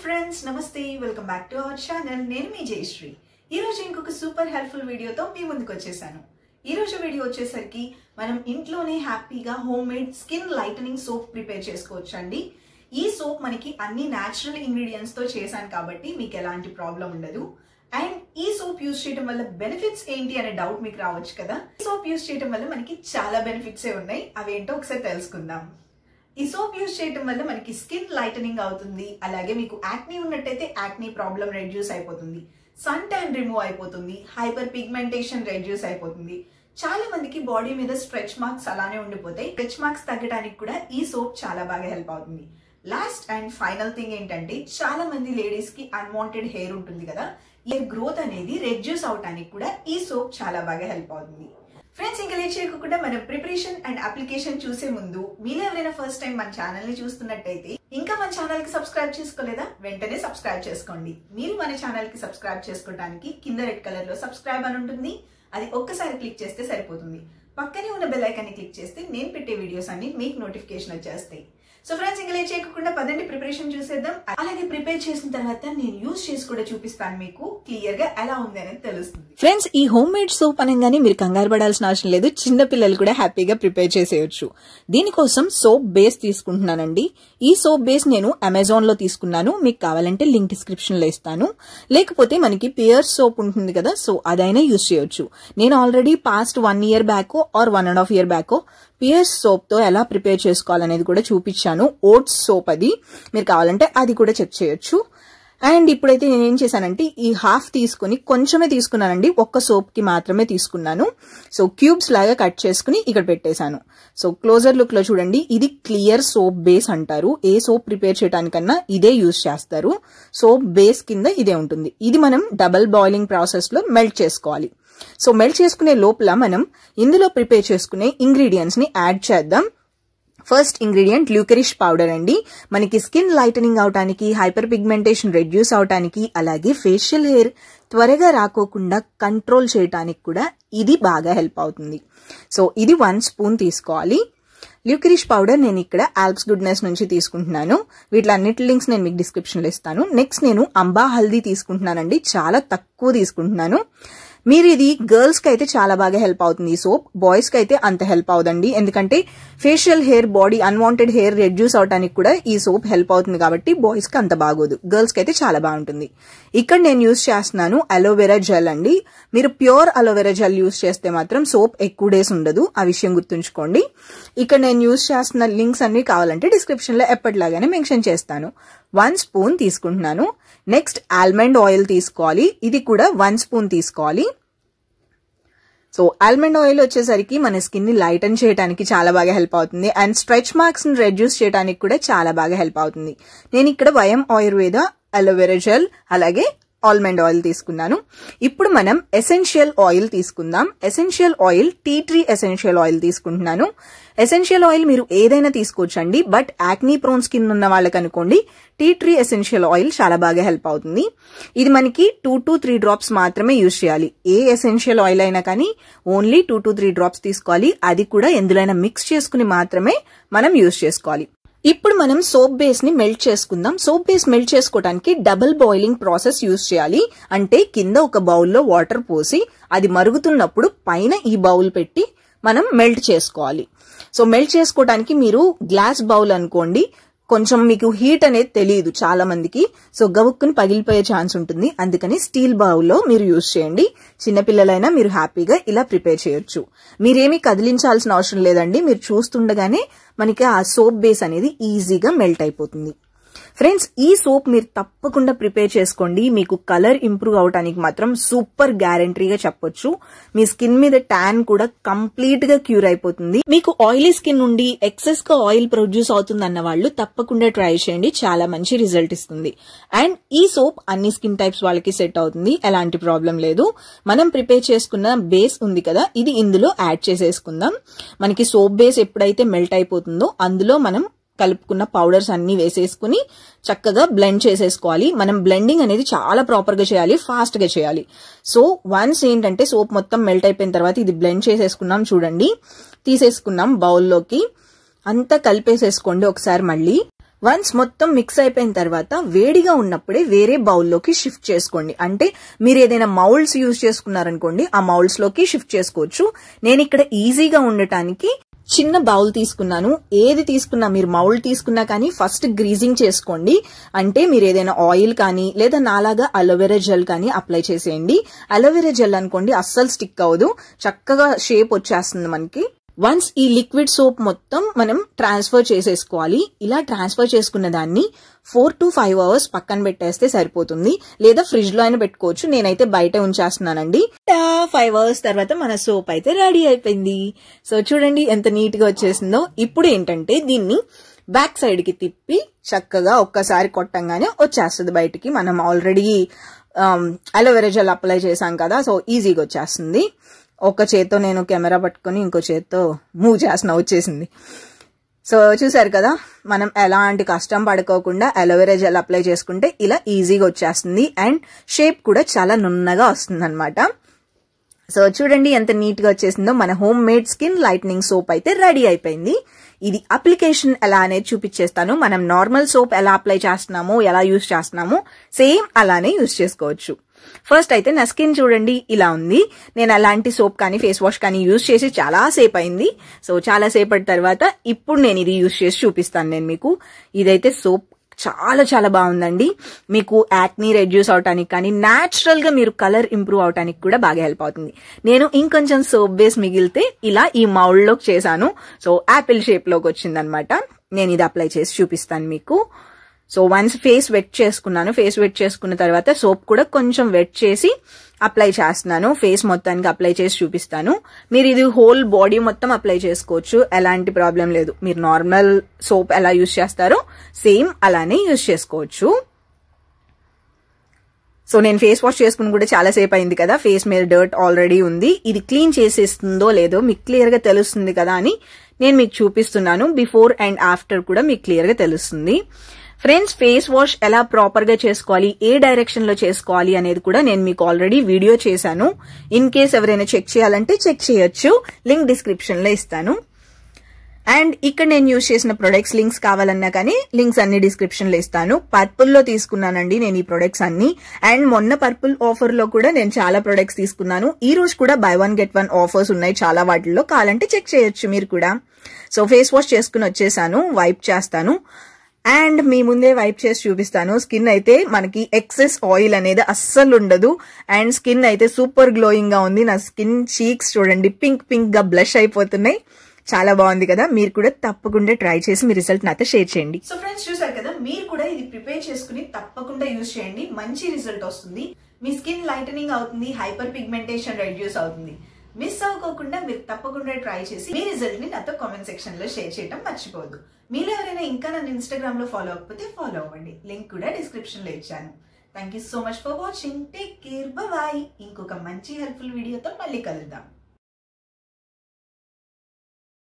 friends నమస్తే welcome back to our channel నేను మీ జయశ్రీ ఈ రోజు ఇంకొక సూపర్ హెల్ప్ఫుల్ వీడియోతో మీ ముందుకు వచ్చేసాను ఈ రోజు వీడియో వచ్చేసరికి మనం ఇంట్లోనే హ్యాపీగా home made skin lightening soap prepare చేసుకోవచ్చు అండి ఈ సోప్ మనకి అన్ని న్యాచురల్ ఇంగ్రీడియంట్స్ తో చేశాను కాబట్టి మీకు ఎలాంటి ప్రాబ్లం ఉండదు అండ్ ఈ సోప్ యూస్ చేయడం వల్ల బెనిఫిట్స్ ఏంటి అనే డౌట్ మీకు రావచ్చు కదా ఈ సోప్ యూస్ చేయడం వల్ల మనకి చాలా బెనిఫిట్స్ ఉన్నాయి అవేంటో ఒకసారి తెలుసుకుందాం ఈ సోప్ యూస్ చేయడం వల్ల మనకి స్కిన్ లైటనింగ్ అవుతుంది అలాగే మీకు యాక్నీ ఉన్నట్టయితే యాక్నీ ప్రాబ్లం రెడ్యూస్ అయిపోతుంది సన్ ట్యాన్ రిమూవ్ అయిపోతుంది హైపర్ పిగ్మెంటేషన్ రెడ్యూస్ అయిపోతుంది చాలా మందికి బాడీ మీద స్ట్రెచ్ మార్క్స్ అలానే ఉండిపోతాయి స్ట్రెచ్ మార్క్స్ తగ్గడానికి కూడా ఈ సోప్ చాలా బాగా హెల్ప్ అవుతుంది లాస్ట్ అండ్ ఫైనల్ థింగ్ ఏంటంటే చాలా మంది లేడీస్ కి అన్వాంటెడ్ హెయిర్ ఉంటుంది కదా ఈ గ్రోత్ అనేది రెడ్యూస్ అవడానికి కూడా ఈ సోప్ చాలా బాగా హెల్ప్ అవుతుంది ఫ్రెండ్స్ ఇంకా లేట్ చేయకుండా మన ప్రిపరేషన్ అండ్ అప్లికేషన్ చూసే ముందు మీరు ఎవరైనా ఫస్ట్ టైం మన ఛానల్ ని చూస్తున్నట్టయితే ఇంకా మన ఛానల్ కి సబ్స్క్రైబ్ చేసుకోలేదా వెంటనే సబ్స్క్రైబ్ చేసుకోండి మీరు మన ఛానల్ కి సబ్స్క్రైబ్ చేసుకోవడానికి కింద రెడ్ కలర్ లో సబ్స్క్రైబ్ అని ఉంటుంది అది ఒక్కసారి క్లిక్ చేస్తే సరిపోతుంది పక్కనే ఉన్న బెల్ ఐకాన్ ని క్లిక్ చేస్తే నేను పెట్టే వీడియోస్ అన్ని మీకు నోటిఫికేషన్ వచ్చేస్తాయి సో ఫ్రెండ్స్ ఇంకా లేట్ చేయకుండా పదండి ప్రిపరేషన్ చూసేద్దాం అలాగే ప్రిపేర్ చేసిన తర్వాత నేను యూస్ చేసి కూడా చూపిస్తాను మీకు క్లియర్ గా ఎలా ఉంది అనేది తెలుస్తుంది ఫ్రెండ్స్ ఈ హోమ్ మేడ్ సోప్ అనగానే మీరు కంగారు పడాల్సిన అవసరం లేదు చిన్న పిల్లలు కూడా హ్యాపీగా ప్రిపేర్ చేసేయచ్చు దీనికోసం సోప్ బేస్ తీసుకుంటున్నానండి ఈ సోప్ బేస్ నేను అమెజాన్ లో తీసుకున్నాను మీకు కావాలంటే లింక్ డిస్క్రిప్షన్ లో ఇస్తాను లేకపోతే మనకి పియర్ సోప్ ఉంటుంది కదా సో అదైనా యూస్ చేయొచ్చు నేను already past one year back or one and half year back Pears soap తో ఎలా ప్రిపేర్ చేసుకోవాలనేది కూడా చూపించాను ఓట్స్ సోప్ అది మీరు కావాలంటే అది కూడా చెక్ చేయొచ్చు అండ్ ఇప్పుడైతే నేను ఏం చేశానంటే ఈ హాఫ్ తీసుకుని కొంచెమే తీసుకున్నానండి ఒక్క సోప్ కి మాత్రమే తీసుకున్నాను సో క్యూబ్స్ లాగా కట్ చేసుకుని ఇక్కడ పెట్టేశాను సో క్లోజర్ లుక్ లో చూడండి ఇది క్లియర్ సోప్ బేస్ అంటారు ఏ సోప్ ప్రిపేర్ చేయడానికన్నా ఇదే యూస్ చేస్తారు సోప్ బేస్ కింద ఇదే ఉంటుంది ఇది మనం డబల్ బాయిలింగ్ ప్రాసెస్ లో మెల్ట్ చేసుకోవాలి సో మెల్ట్ చేసుకునే లోపల మనం ఇందులో ప్రిపేర్ చేసుకునే ఇంగ్రీడియంట్స్ ని యాడ్ చేద్దాం ఫస్ట్ ఇంగ్రీడియంట్ ల్యూకరిష్ పౌడర్ అండి మనకి స్కిన్ లైటనింగ్ అవటానికి హైపర్ పిగ్మెంటేషన్ రెడ్యూస్ అవటానికి అలాగే ఫేషియల్ హెయిర్ త్వరగా రాకోకుండా కంట్రోల్ చేయటానికి కూడా ఇది బాగా హెల్ప్ అవుతుంది సో ఇది వన్ స్పూన్ తీసుకోవాలి ల్యూకరిష్ పౌడర్ నేను ఇక్కడ ఆల్ప్స్ గుడ్నెస్ నుంచి తీసుకుంటున్నాను వీటిలన్నిటి లింక్స్ నేను మీకు డిస్క్రిప్షన్లో ఇస్తాను నెక్స్ట్ నేను అంబా హల్దీ తీసుకుంటున్నానండి చాలా తక్కువ తీసుకుంటున్నాను మీరు ఇది గర్ల్స్ కి అయితే చాలా బాగా హెల్ప్ అవుతుంది ఈ సోప్ బాయ్స్ కి అయితే అంత హెల్ప్ అవుదండి ఎందుకంటే facial hair body unwanted hair reduce అవడానికి కూడా ఈ సోప్ హెల్ప్ అవుతుంది కాబట్టి బాయ్స్ కి అంత బాగోదు గర్ల్స్ కి అయితే చాలా బాగుంటుంది ఇక్కడ నేను యూస్ చేస్తున్నాను అలోవెరా జెల్ అండి మీరు ప్యూర్ అలోవెరా జెల్ యూస్ చేస్తే మాత్రం సోప్ ఎక్కువ డేస్ ఉండదు ఆ విషయం గుర్తుంచుకోండి ఇక్కడ నేను యూస్ చేస్తున్న లింక్స్ అన్ని కావాలంటే డిస్క్రిప్షన్ లో ఎప్పటిలాగానే మెన్షన్ చేస్తాను వన్ స్పూన్ తీసుకుంటున్నాను నెక్స్ట్ ఆల్మండ్ ఆయిల్ తీసుకోవాలి ఇది కూడా వన్ స్పూన్ తీసుకోవాలి సో ఆల్మండ్ ఆయిల్ వచ్చేసరికి మన స్కిన్ ని లైటన్ చేయడానికి చాలా బాగా హెల్ప్ అవుతుంది అండ్ స్ట్రెచ్ మార్క్స్ ని రెడ్యూస్ చేయడానికి కూడా చాలా బాగా హెల్ప్ అవుతుంది నేను ఇక్కడ వయం ఆయుర్వేద అలోవెరా జెల్ అలాగే ఆల్మండ్ ఆయిల్ తీసుకున్నాను ఇప్పుడు మనం ఎసెన్షియల్ ఆయిల్ తీసుకుందాం essential oil tea tree essential oil తీసుకుంటున్నాను ఎసెన్షియల్ ఆయిల్ మీరు ఏదైనా తీసుకోవచ్చండి బట్ యాక్నీ ప్రోన్ స్కిన్ ఉన్న వాళ్ళకి అనుకోండి టీ ట్రీ ఎసెన్షియల్ ఆయిల్ చాలా బాగా హెల్ప్ అవుతుంది ఇది మనకి టూ టు త్రీ డ్రాప్స్ మాత్రమే యూజ్ చేయాలి ఏ ఎసెన్షియల్ ఆయిల్ అయినా కానీ only two to three drops తీసుకోవాలి అది కూడా ఎందులోనైనా మిక్స్ చేసుకుని మాత్రమే మనం యూజ్ చేసుకోవాలి ఇప్పుడు మనం సోప్ బేస్ ని మెల్ట్ చేసుకుందాం సోప్ బేస్ మెల్ట్ చేసుకోవడానికి డబుల్ బాయిలింగ్ ప్రాసెస్ యూజ్ చేయాలి అంటే కింద ఒక బౌల్లో వాటర్ పోసి అది మరుగుతున్నప్పుడు పైన ఈ బౌల్ పెట్టి మనం మెల్ట్ చేసుకోవాలి సో మెల్ట్ చేసుకోవడానికి మీరు గ్లాస్ బౌల్ అనుకోండి కొంచెం మీకు హీట్ అనేది తెలియదు చాలా మందికి సో గవుక్కుని పగిలిపోయే ఛాన్స్ ఉంటుంది అందుకని స్టీల్ బౌల్లో మీరు యూజ్ చేయండి చిన్నపిల్లలైనా మీరు హ్యాపీగా ఇలా ప్రిపేర్ చేయొచ్చు మీరేమీ కదిలించాల్సిన అవసరం లేదండి మీరు చూస్తుండగానే మనకి ఆ సోప్ బేస్ అనేది ఈజీగా మెల్ట్ అయిపోతుంది ఫ్రెండ్స్ ఈ సోప్ మీరు తప్పకుండా ప్రిపేర్ చేసుకోండి మీకు కలర్ ఇంప్రూవ్ అవడానికి మాత్రం సూపర్ గ్యారంటీగా చెప్పొచ్చు మీ స్కిన్ మీద ట్యాన్ కూడా కంప్లీట్ గా క్యూర్ అయిపోతుంది మీకు ఆయిలీ స్కిన్ నుండి ఎక్సెస్ గా ఆయిల్ ప్రొడ్యూస్ అవుతుంది అన్న వాళ్ళు తప్పకుండా ట్రై చేయండి చాలా మంచి రిజల్ట్ ఇస్తుంది అండ్ ఈ సోప్ అన్ని స్కిన్ టైప్స్ వాళ్ళకి సెట్ అవుతుంది ఎలాంటి ప్రాబ్లం లేదు మనం ప్రిపేర్ చేసుకున్న బేస్ ఉంది కదా ఇది ఇందులో యాడ్ చేసేసుకుందాం మనకి సోప్ బేస్ ఎప్పుడైతే మెల్ట్ అయిపోతుందో అందులో మనం కలుపుకున్న పౌడర్స్ అన్ని వేసేసుకుని చక్కగా బ్లెండ్ చేసేసుకోవాలి మనం బ్లెండింగ్ అనేది చాలా ప్రాపర్ గా చేయాలి ఫాస్ట్ గా చేయాలి సో వన్స్ ఏంటంటే సోప్ మొత్తం మెల్ట్ అయిపోయిన తర్వాత ఇది బ్లెండ్ చేసేసుకున్నాం చూడండి తీసేసుకున్నాం బౌల్లోకి అంతా కలిపేసేసుకోండి ఒకసారి మళ్ళీ వన్స్ మొత్తం మిక్స్ అయిపోయిన తర్వాత వేడిగా ఉన్నప్పుడే వేరే బౌల్లోకి షిఫ్ట్ చేసుకోండి అంటే మీరు ఏదైనా మౌల్డ్స్ యూజ్ చేసుకున్నారనుకోండి ఆ మౌల్డ్స్ లోకి షిఫ్ట్ చేసుకోవచ్చు నేను ఇక్కడ ఈజీగా ఉండటానికి చిన్న బౌల్ తీసుకున్నాను ఏది తీసుకున్నా మీరు మౌల్ తీసుకున్నా కానీ ఫస్ట్ గ్రీజింగ్ చేసుకోండి అంటే మీరు ఏదైనా ఆయిల్ కానీ లేదా నాలాగా అలోవెరా జెల్ కానీ అప్లై చేసేయండి అలోవెరా జెల్ అనుకోండి అస్సలు స్టిక్ అవ్వదు చక్కగా షేప్ వచ్చేస్తుంది మనకి వన్స్ ఈ లిక్విడ్ సోప్ మొత్తం మనం ట్రాన్స్ఫర్ చేసేసుకోవాలి ఇలా ట్రాన్స్ఫర్ చేసుకున్న దాన్ని ఫోర్ టు ఫైవ్ అవర్స్ పక్కన పెట్టేస్తే సరిపోతుంది లేదా ఫ్రిడ్జ్ లో అయినా పెట్టుకోవచ్చు నేనైతే బయట ఉంచేస్తున్నానండి ఫైవ్ అవర్స్ తర్వాత మన సోప్ అయితే రెడీ అయిపోయింది సో చూడండి ఎంత నీట్ గా వచ్చేసిందో ఇప్పుడు ఏంటంటే దీన్ని బ్యాక్ సైడ్ కి తిప్పి చక్కగా ఒక్కసారి కొట్టంగానే వచ్చేస్తుంది బయటికి మనం ఆల్రెడీ అలోవెరా జెల్ అప్లై చేశాం కదా సో ఈజీగా వచ్చేస్తుంది ఒక చేత్తో నేను కెమెరా పట్టుకొని ఇంకో చేత్తో మూవ్ చేసిన వచ్చేసింది సో చూసారు కదా మనం ఎలాంటి కష్టం పడుకోకుండా అలోవెరా జెల్ అప్లై చేసుకుంటే ఇలా ఈజీగా వచ్చేస్తుంది అండ్ షేప్ కూడా చాలా నున్నగా వస్తుంది అనమాట సో చూడండి ఎంత నీట్ గా వచ్చేసిందో మన home made skin lightening soap అయితే రెడీ అయిపోయింది ఇది అప్లికేషన్ ఎలా అనేది చూపించేస్తాను మనం నార్మల్ సోప్ ఎలా అప్లై చేస్తున్నామో ఎలా యూస్ చేస్తున్నామో సేమ్ అలానే యూస్ చేసుకోవచ్చు ఫస్ట్ అయితే నా స్కిన్ చూడండి ఇలా ఉంది నేను అలాంటి సోప్ కానీ ఫేస్ వాష్ కానీ యూజ్ చేసి చాలా సేపు అయింది సో చాలా సేపటి తర్వాత ఇప్పుడు నేను ఇది యూజ్ చేసి చూపిస్తాను నేను మీకు ఇదైతే సోప్ చాలా చాలా బాగుందండి మీకు యాక్నీ రెడ్యూస్ అవటానికి కానీ న్యాచురల్ గా మీరు కలర్ ఇంప్రూవ్ అవటానికి కూడా బాగా హెల్ప్ అవుతుంది నేను ఇంకొంచెం సోప్ బేస్ మిగిలితే ఇలా ఈ మౌల్డ్ లోకి చేశాను సో యాపిల్ షేప్ లోకి వచ్చిందనమాట నేను ఇది అప్లై చేసి చూపిస్తాను మీకు సో వన్స్ ఫేస్ వెట్ చేసుకున్నాను ఫేస్ వెట్ చేసుకున్న తర్వాత సోప్ కూడా కొంచెం వెట్ చేసి అప్లై చేస్తున్నాను ఫేస్ మొత్తానికి అప్లై చేసి చూపిస్తాను మీరు ఇది హోల్ బాడీ మొత్తం అప్లై చేసుకోవచ్చు ఎలాంటి ప్రాబ్లం లేదు మీరు నార్మల్ సోప్ ఎలా యూస్ చేస్తారో సేమ్ అలానే యూస్ చేసుకోవచ్చు సో నేను ఫేస్ వాష్ చేసుకుని కూడా చాలా సేపు అయింది కదా ఫేస్ మీద డర్ట్ ఆల్రెడీ ఉంది ఇది క్లీన్ చేసేస్తుందో లేదో మీకు క్లియర్ గా తెలుస్తుంది కదా అని నేను మీకు చూపిస్తున్నాను బిఫోర్ అండ్ ఆఫ్టర్ కూడా మీకు క్లియర్ గా తెలుస్తుంది ఫ్రెండ్స్ ఫేస్ వాష్ ఎలా ప్రాపర్ గా చేసుకోవాలి ఏ డైరెక్షన్ లో చేసుకోవాలి అనేది కూడా నేను మీకు ఆల్రెడీ వీడియో చేశాను ఇన్ కేస్ ఎవరైనా చెక్ చేయాలంటే చెక్ చేయొచ్చు లింక్ డిస్క్రిప్షన్ లో ఇస్తాను అండ్ ఇక్కడ నేను యూజ్ చేసిన ప్రొడక్ట్స్ లింక్స్ కావాలన్నా కానీ లింక్స్ అన్ని డిస్క్రిప్షన్ లో ఇస్తాను పర్పుల్ లో తీసుకున్నానండి నేను ఈ ప్రొడక్ట్స్ అన్ని అండ్ మొన్న పర్పుల్ ఆఫర్ లో కూడా నేను చాలా ప్రొడక్ట్స్ తీసుకున్నాను ఈ రోజు కూడా buy one get one offers ఉన్నాయి చాలా వాటిల్లో కావాలంటే చెక్ చేయొచ్చు మీరు కూడా సో ఫేస్ వాష్ చేసుకుని వచ్చేసాను వైప్ చేస్తాను అండ్ మీ ముందే వైప్ చేసి చూపిస్తాను స్కిన్ అయితే మనకి ఎక్సెస్ ఆయిల్ అనేది అస్సలు ఉండదు అండ్ స్కిన్ అయితే సూపర్ గ్లోయింగ్ గా ఉంది నా స్కిన్ చీక్స్ చూడండి పింక్ పింక్ గా బ్లష్ అయిపోతున్నాయి చాలా బాగుంది కదా మీరు కూడా తప్పకుండా ట్రై చేసి మీ రిజల్ట్ నాతో షేర్ చేయండి సో ఫ్రెండ్స్ చూసారు కదా మీరు కూడా ఇది ప్రిపేర్ చేసుకుని తప్పకుండా యూజ్ చేయండి మంచి రిజల్ట్ వస్తుంది మీ స్కిన్ లైటనింగ్ అవుతుంది హైపర్ పిగ్మెంటేషన్ రెడ్యూస్ అవుతుంది మిస్ అవ్వకోకుండా మీరు తప్పకుండా ట్రై చేసి మీ రిజల్ట్ ని నాతో కామెంట్ సెక్షన్ లో షేర్ చేయడం మర్చిపోవద్దు మీలో ఎవరైనా ఇంకా నన్ను ఇన్స్టాగ్రామ్ లో ఫాలో అవ్వకపోతే ఫాలో అవ్వండి లింక్ కూడా డిస్క్రిప్షన్ లో ఇచ్చాను thank you so much for watching take care bye ఇంకొక మంచి హెల్ప్ఫుల్ వీడియోతో మళ్ళీ కలుద్దాం